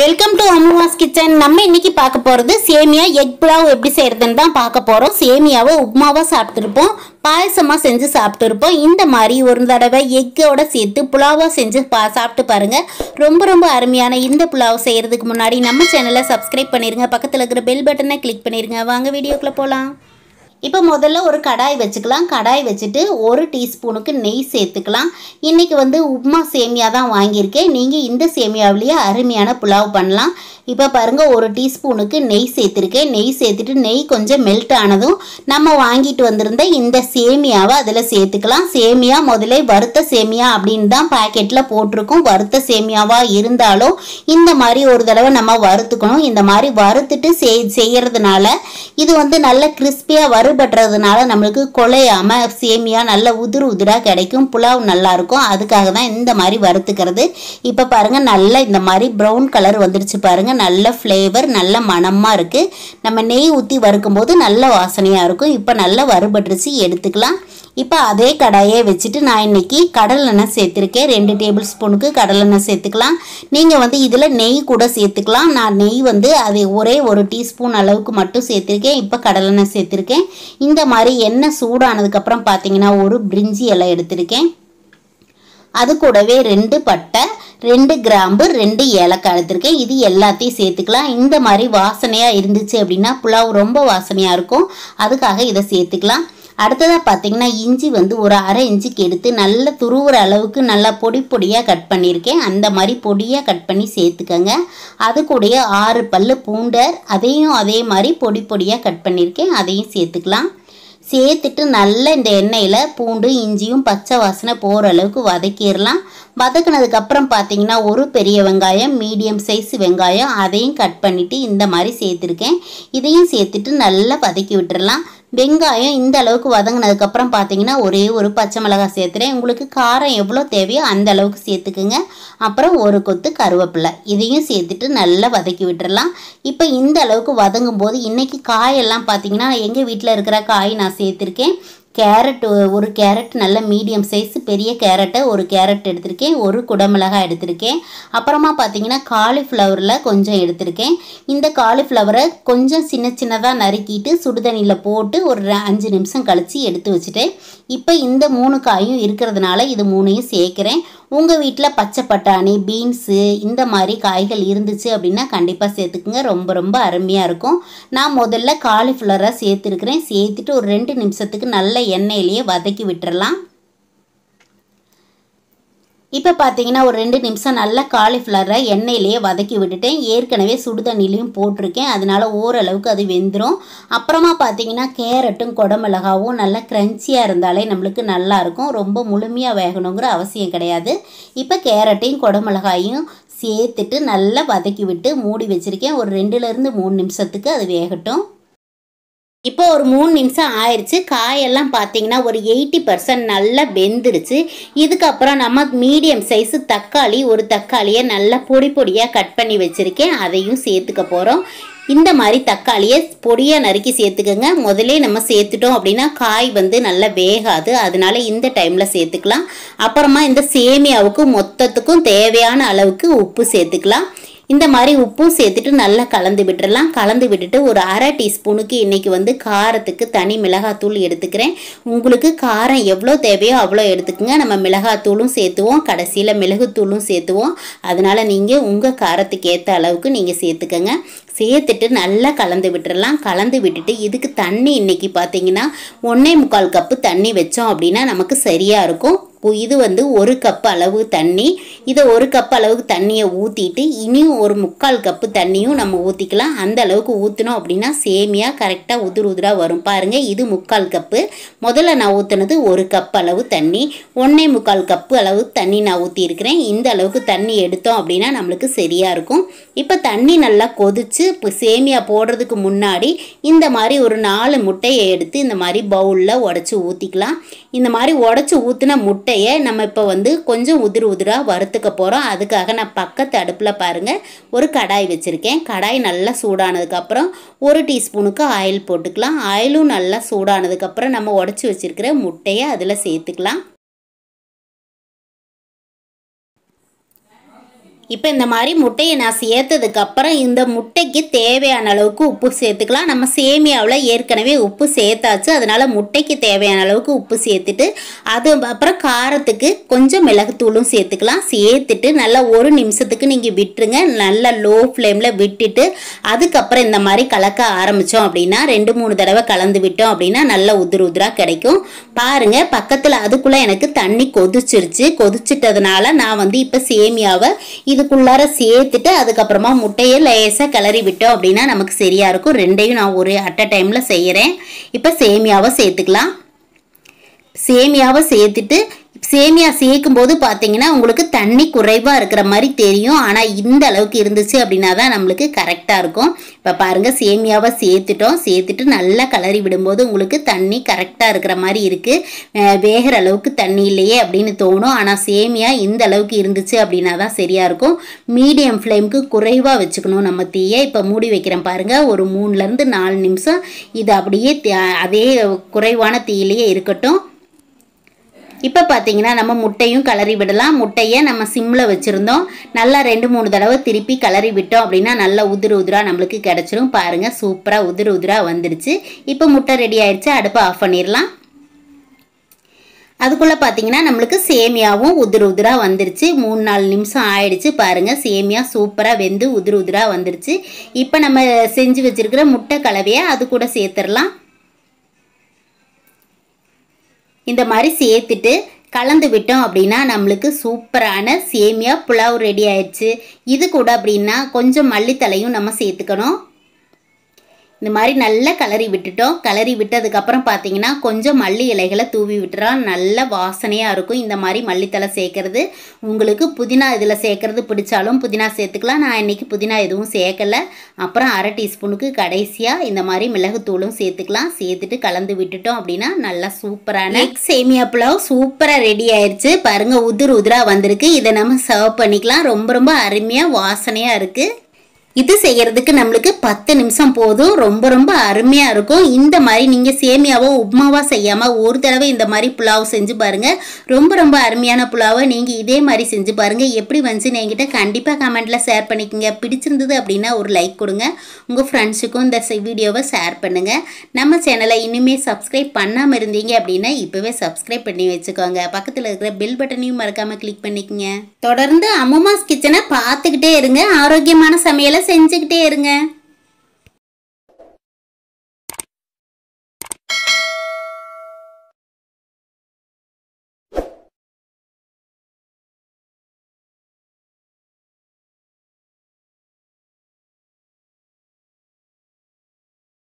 welcome to அம்மாஸ் kitchen நம்ம இன்னைக்கு பார்க்க போகிறது சேமியா எக் புலாவ் எப்படி செய்யறதுன்னு தான் பார்க்க போகிறோம் சேமியாவை உப்மாவா சாப்பிட்டுருப்போம் பாயசமாக செஞ்சு சாப்பிட்டுருப்போம் இந்த மாதிரி ஒரு தடவை எக்கோட சேர்த்து புலாவாக செஞ்சு பா சாப்பிட்டு பாருங்க ரொம்ப ரொம்ப அருமையான இந்த புலாவ் செய்யறதுக்கு முன்னாடி நம்ம சேனலை சப்ஸ்கிரைப் பண்ணிருங்க பக்கத்தில் இருக்கிற பெல் பட்டனை கிளிக் பண்ணிருங்க வாங்க வீடியோக்குள்ளே போகலாம் இப்போ முதல்ல ஒரு கடாய் வச்சுக்கலாம் கடாய் வச்சுட்டு ஒரு டீஸ்பூனுக்கு நெய் சேர்த்துக்கலாம் இன்றைக்கி வந்து உப்மா சேமியா தான் வாங்கியிருக்கேன் நீங்கள் இந்த சேமியாவிலேயே அருமையான புலாவ் பண்ணலாம் இப்போ பாருங்கள் ஒரு டீஸ்பூனுக்கு நெய் சேர்த்துருக்கேன் நெய் சேர்த்துட்டு நெய் கொஞ்சம் மெல்ட் ஆனதும் நம்ம வாங்கிட்டு வந்திருந்த இந்த சேமியாவை அதில் சேர்த்துக்கலாம் சேமியா முதல்ல வறுத்த சேமியா அப்படின்னு தான் பாக்கெட்டில் போட்டிருக்கோம் வறுத்த சேமியாவாக இருந்தாலும் இந்த மாதிரி ஒரு தடவை நம்ம வறுத்துக்கணும் இந்த மாதிரி வறுத்துட்டு செய் செய்யறதுனால இது வந்து நல்ல கிறிஸ்பியாக வறுபடுறதுனால நம்மளுக்கு குலையாம சேமியா நல்ல உதிர் உதிராக கிடைக்கும் புலாவ் நல்லா இருக்கும் அதுக்காக தான் இந்த மாதிரி வறுத்துக்கிறது இப்போ பாருங்க நல்ல இந்த மாதிரி ப்ரௌன் கலர் வந்துருச்சு பாருங்க நல்ல ஃப்ளேவர் நல்ல மணமாக இருக்கு நம்ம நெய் ஊற்றி வறுக்கும்போது நல்ல வாசனையாக இருக்கும் இப்போ நல்லா வறுபட்டுருச்சு எடுத்துக்கலாம் இப்போ அதே கடாயே வச்சுட்டு நான் இன்னைக்கு கடலெண்ணெய் சேர்த்துருக்கேன் ரெண்டு டேபிள் ஸ்பூனுக்கு கடலெண்ணெய் சேர்த்துக்கலாம் நீங்கள் வந்து இதில் நெய் கூட சேர்த்துக்கலாம் நான் நெய் வந்து அது ஒரே ஒரு டீஸ்பூன் அளவுக்கு மட்டும் சேர்த்துருக்கேன் இப்போ கடலெண்ணெய் சேர்த்துருக்கேன் இந்த மாதிரி எண்ணெய் சூடானதுக்கப்புறம் பார்த்தீங்கன்னா ஒரு பிரிஞ்சி இலை எடுத்திருக்கேன் அது கூடவே ரெண்டு பட்டை ரெண்டு கிராம்பு ரெண்டு ஏலக்காய் எடுத்திருக்கேன் இது எல்லாத்தையும் சேர்த்துக்கலாம் இந்த மாதிரி வாசனையாக இருந்துச்சு அப்படின்னா புலாவ் ரொம்ப வாசனையாக இருக்கும் அதுக்காக இதை சேர்த்துக்கலாம் அடுத்ததாக பார்த்தீங்கன்னா இஞ்சி வந்து ஒரு அரை இன்ச்சுக்கு எடுத்து நல்ல துருவுற அளவுக்கு நல்லா பொடி பொடியாக கட் பண்ணியிருக்கேன் அந்த மாதிரி பொடியாக கட் பண்ணி சேர்த்துக்கங்க அது கூடயே ஆறு பல்லு பூண்டர் அதையும் அதே மாதிரி பொடி பொடியாக கட் பண்ணியிருக்கேன் அதையும் சேர்த்துக்கலாம் சேர்த்துட்டு நல்ல இந்த எண்ணெயில் பூண்டு இஞ்சியும் பச்சை வாசனை போகிற அளவுக்கு வதக்கிடலாம் வதக்குனதுக்கப்புறம் பார்த்தீங்கன்னா ஒரு பெரிய வெங்காயம் மீடியம் சைஸ் வெங்காயம் அதையும் கட் பண்ணிவிட்டு இந்த மாதிரி சேர்த்துருக்கேன் இதையும் சேர்த்துட்டு நல்லா வதக்கி விட்டுறலாம் வெங்காயம் இந்த அளவுக்கு வதங்கினதுக்கப்புறம் பார்த்தீங்கன்னா ஒரே ஒரு பச்சை மிளகாய் சேர்த்துறேன் உங்களுக்கு காரம் எவ்வளோ தேவையோ அந்த அளவுக்கு சேர்த்துக்குங்க அப்புறம் ஒரு கொத்து கருவேப்பிலை இதையும் சேர்த்துட்டு நல்லா வதக்கி விட்டுறலாம் இப்போ இந்த அளவுக்கு வதங்கும் போது இன்றைக்கி காயெல்லாம் பார்த்தீங்கன்னா எங்கள் வீட்டில் இருக்கிற காய் நான் சேர்த்துருக்கேன் கேரட் ஒரு கேரட் நல்ல மீடியம் சைஸ் பெரிய கேரட்டை ஒரு கேரட் எடுத்திருக்கேன் ஒரு குடமிளகாய் எடுத்திருக்கேன் அப்புறமா பார்த்தீங்கன்னா காலிஃப்ளவரில் கொஞ்சம் எடுத்திருக்கேன் இந்த காலிஃப்ளவரை கொஞ்சம் சின்ன சின்னதாக நறுக்கிட்டு சுடுதண்ணியில் போட்டு ஒரு ரெ- அஞ்சு நிமிஷம் கழித்து எடுத்து வச்சுட்டேன் இப்போ இந்த மூணு காயும் இருக்கிறதுனால இது மூணையும் சேர்க்குறேன் உங்கள் வீட்டில் பச்சை பட்டாணி பீன்ஸு இந்த மாதிரி காய்கள் இருந்துச்சு அப்படின்னா கண்டிப்பாக சேர்த்துக்குங்க ரொம்ப ரொம்ப அருமையாக இருக்கும் நான் முதல்ல காலிஃப்ளவரை சேர்த்துருக்கிறேன் சேர்த்துட்டு ஒரு ரெண்டு நிமிஷத்துக்கு நல்ல எண்ணெயிலேயே வதக்கி விட்டுறலாம் இப்போ பார்த்தீங்கன்னா ஒரு ரெண்டு நிமிஷம் நல்லா காலிஃப்ளவரை எண்ணெயிலேயே வதக்கி விட்டுட்டேன் ஏற்கனவே சுடுதண்ணிலையும் போட்டிருக்கேன் அதனால ஓரளவுக்கு அது வெந்துடும் அப்புறமா பார்த்தீங்கன்னா கேரட்டும் குடமிளகாவும் நல்லா க்ரன்ச்சியாக இருந்தாலே நம்மளுக்கு நல்லா இருக்கும் ரொம்ப முழுமையாக வேகணுங்கிற அவசியம் கிடையாது இப்போ கேரட்டையும் குடமிளகாயும் சேர்த்துட்டு நல்லா வதக்கி விட்டு மூடி வச்சுருக்கேன் ஒரு ரெண்டுலேருந்து மூணு நிமிஷத்துக்கு அது வேகட்டும் இப்போ ஒரு மூணு நிமிஷம் ஆயிடுச்சு காயெல்லாம் பார்த்தீங்கன்னா ஒரு எயிட்டி பர்சன்ட் நல்லா வெந்துடுச்சு இதுக்கப்புறம் நம்ம மீடியம் சைஸு தக்காளி ஒரு தக்காளியை நல்லா பொடி பொடியாக கட் பண்ணி வச்சுருக்கேன் அதையும் சேர்த்துக்க போகிறோம் இந்த மாதிரி தக்காளியை பொடியாக நறுக்கி சேர்த்துக்கோங்க முதல்ல நம்ம சேர்த்துட்டோம் அப்படின்னா காய் வந்து நல்லா வேகாது அதனால இந்த டைமில் சேர்த்துக்கலாம் அப்புறமா இந்த சேமியாவுக்கு மொத்தத்துக்கும் தேவையான அளவுக்கு உப்பு சேர்த்துக்கலாம் இந்த மாதிரி உப்பும் சேர்த்துட்டு நல்லா கலந்து விட்டுறலாம் கலந்து விட்டுட்டு ஒரு அரை டீஸ்பூனுக்கு இன்றைக்கி வந்து காரத்துக்கு தனி மிளகாத்தூள் எடுத்துக்கிறேன் உங்களுக்கு காரம் எவ்வளோ தேவையோ அவ்வளோ எடுத்துக்கோங்க நம்ம மிளகாத்தூளும் சேர்த்துவோம் கடைசியில் மிளகுத்தூளும் சேர்த்துவோம் அதனால் நீங்கள் உங்கள் காரத்துக்கு ஏற்ற அளவுக்கு நீங்கள் சேர்த்துக்கங்க சேர்த்துட்டு நல்லா கலந்து விட்டுறலாம் கலந்து விட்டுட்டு இதுக்கு தண்ணி இன்னைக்கு பார்த்தீங்கன்னா ஒன்றே முக்கால் கப்பு தண்ணி வச்சோம் அப்படின்னா நமக்கு சரியாக இருக்கும் உ- இது வந்து ஒரு கப் அளவு தண்ணி இதை ஒரு கப் அளவுக்கு தண்ணியை ஊற்றிட்டு இனியும் ஒரு முக்கால் கப்பு தண்ணியும் நம்ம ஊற்றிக்கலாம் அந்த அளவுக்கு ஊற்றினோம் அப்படின்னா சேமியா கரெக்டாக உதிர் உதிராக வரும் பாருங்கள் இது முக்கால் கப்பு முதல்ல நான் ஊற்றுனது ஒரு கப் அளவு தண்ணி ஒன்றே முக்கால் கப்பு அளவு தண்ணி நான் ஊற்றிருக்கிறேன் இந்த அளவுக்கு தண்ணி எடுத்தோம் அப்படின்னா நம்மளுக்கு சரியாக இருக்கும் இப்போ தண்ணி நல்லா கொதிச்சு இப்போ சேமியா போடுறதுக்கு முன்னாடி இந்த மாதிரி ஒரு நாலு முட்டையை எடுத்து இந்த மாதிரி பவுலில் உடச்சி ஊற்றிக்கலாம் இந்த மாதிரி உடச்சி ஊற்றின முட்டையை நம்ம இப்போ வந்து கொஞ்சம் உதிர் உதிராக வறுத்துக்க போகிறோம் அதுக்காக நான் பக்கத்து அடுப்பில் பாருங்கள் ஒரு கடாய் வச்சுருக்கேன் கடாய் நல்லா சூடானதுக்கப்புறம் ஒரு டீஸ்பூனுக்கு ஆயில் போட்டுக்கலாம் ஆயிலும் நல்லா சூடானதுக்கப்புறம் நம்ம உடச்சி வச்சுருக்கிற முட்டையை அதில் சேர்த்துக்கலாம் இப்போ இந்த மாதிரி முட்டையை நான் சேர்த்ததுக்கு அப்புறம் இந்த முட்டைக்கு தேவையான அளவுக்கு உப்பு சேர்த்துக்கலாம் நம்ம சேமியாவில் ஏற்கனவே உப்பு சேர்த்தாச்சு அதனால முட்டைக்கு தேவையான அளவுக்கு உப்பு சேர்த்துட்டு அது அப்புறம் காரத்துக்கு கொஞ்சம் மிளகுத்தூளும் சேர்த்துக்கலாம் சேர்த்துட்டு நல்லா ஒரு நிமிஷத்துக்கு நீங்கள் விட்டுருங்க நல்லா லோ ஃப்ளேமில் விட்டுட்டு அதுக்கப்புறம் இந்த மாதிரி கலக்க ஆரம்பித்தோம் அப்படின்னா ரெண்டு மூணு தடவை கலந்து விட்டோம் அப்படின்னா நல்லா உதிர் உதிராக கிடைக்கும் பாருங்க பக்கத்தில் அதுக்குள்ளே எனக்கு தண்ணி கொதிச்சிருச்சு கொதிச்சிட்டதுனால நான் வந்து இப்போ சேமியாவை இதுக்குள்ளார சேர்த்துட்டு அதுக்கப்புறமா முட்டையை லேசாக கிளறி விட்டோம் அப்படின்னா நமக்கு சரியா இருக்கும் ரெண்டையும் நான் ஒரு அட் அ டைமில் செய்கிறேன் இப்போ சேமியாவை சேர்த்துக்கலாம் சேமியாவை சேர்த்துட்டு சேமியா சேர்க்கும் போது பார்த்தீங்கன்னா உங்களுக்கு தண்ணி குறைவாக இருக்கிற மாதிரி தெரியும் ஆனால் இந்த அளவுக்கு இருந்துச்சு அப்படின்னா தான் நம்மளுக்கு கரெக்டாக இருக்கும் இப்போ பாருங்கள் சேமியாவை சேர்த்துட்டோம் சேர்த்துட்டு நல்லா கலரி விடும்போது உங்களுக்கு தண்ணி கரெக்டாக இருக்கிற மாதிரி இருக்குது வேகிற அளவுக்கு தண்ணி இல்லையே அப்படின்னு தோணும் ஆனால் சேமியா இந்த அளவுக்கு இருந்துச்சு அப்படின்னா தான் சரியாக இருக்கும் மீடியம் ஃப்ளேமுக்கு குறைவாக வச்சுக்கணும் நம்ம தீயை இப்போ மூடி வைக்கிறேன் பாருங்கள் ஒரு மூணுலேருந்து நாலு நிமிஷம் இது அப்படியே தி- அதே குறைவான தீயிலேயே இருக்கட்டும் இப்போ பார்த்தீங்கன்னா நம்ம முட்டையும் கலரி விடலாம் முட்டையை நம்ம சிம்மில் வச்சுருந்தோம் நல்லா ரெண்டு மூணு தடவை திருப்பி கலரி விட்டோம் அப்படின்னா நல்லா உதிர் உதிராக நம்மளுக்கு கிடச்சிரும் பாருங்கள் சூப்பராக உதிர் உதிராக வந்துடுச்சு இப்போ முட்டை ரெடி ஆயிடுச்சு அடுப்பை ஆஃப் பண்ணிடலாம் அதுக்குள்ளே பார்த்தீங்கன்னா நம்மளுக்கு சேமியாவும் உதிர் உதிராக வந்துருச்சு மூணு நாலு நிமிஷம் ஆயிடுச்சு பாருங்கள் சேமியா சூப்பராக வெந்து உதிர் உதிராக வந்துருச்சு இப்போ நம்ம செஞ்சு வச்சிருக்கிற முட்டை கலவையை அது கூட சேர்த்துடலாம் இந்த மாதிரி சேர்த்துட்டு கலந்து விட்டோம் அப்படின்னா நம்மளுக்கு சூப்பரான சேமியா புலாவ் ரெடி ஆயிடுச்சு இது கூட அப்படின்னா கொஞ்சம் மல்லித்தலையும் நம்ம சேர்த்துக்கணும் இந்த மாதிரி நல்லா கலரி விட்டுட்டோம் கலரி விட்டதுக்கப்புறம் பார்த்தீங்கன்னா கொஞ்சம் மல்லி இலைகளை தூவி விட்டுறா நல்ல வாசனையாக இருக்கும் இந்த மாதிரி மல்லித்தலை சேர்க்கறது உங்களுக்கு புதினா இதில் சேர்க்கறது பிடிச்சாலும் புதினா சேர்த்துக்கலாம் நான் இன்னைக்கு புதினா எதுவும் சேர்க்கல அப்புறம் அரை டீஸ்பூனுக்கு கடைசியாக இந்த மாதிரி மிளகுத்தூளும் சேர்த்துக்கலாம் சேர்த்துட்டு கலந்து விட்டுட்டோம் அப்படின்னா நல்லா சூப்பரான எக் சேமியா புலாவ் சூப்பராக ரெடி ஆயிடுச்சு பாருங்க உதிர் உதிராக வந்திருக்கு இதை நம்ம சர்வ் பண்ணிக்கலாம் ரொம்ப ரொம்ப அருமையாக வாசனையாக இருக்குது இது செய்யறதுக்கு நம்மளுக்கு பத்து நிமிஷம் போதும் ரொம்ப ரொம்ப அருமையாக இருக்கும் இந்த மாதிரி நீங்கள் சேமியாவோ உப்மாவா செய்யாமல் ஒரு தடவை இந்த மாதிரி புலாவ் செஞ்சு பாருங்கள் ரொம்ப ரொம்ப அருமையான புலாவை நீங்கள் இதே மாதிரி செஞ்சு பாருங்கள் எப்படி வந்துச்சுன்னு என்கிட்ட கண்டிப்பாக கமெண்ட்டில் ஷேர் பண்ணிக்கோங்க பிடிச்சிருந்தது அப்படின்னா ஒரு லைக் கொடுங்க உங்கள் ஃப்ரெண்ட்ஸுக்கும் இந்த வீடியோவை ஷேர் பண்ணுங்கள் நம்ம சேனலை இனிமேல் சப்ஸ்கிரைப் பண்ணாமல் இருந்தீங்க அப்படின்னா இப்போவே சப்ஸ்கிரைப் பண்ணி வச்சுக்கோங்க பக்கத்தில் இருக்கிற பெல் பட்டனையும் மறக்காமல் கிளிக் பண்ணிக்கோங்க தொடர்ந்து அம்மாஸ் கிச்சனை பார்த்துக்கிட்டே இருங்க ஆரோக்கியமான சமையலை செஞ்சுக்கிட்டே இருங்க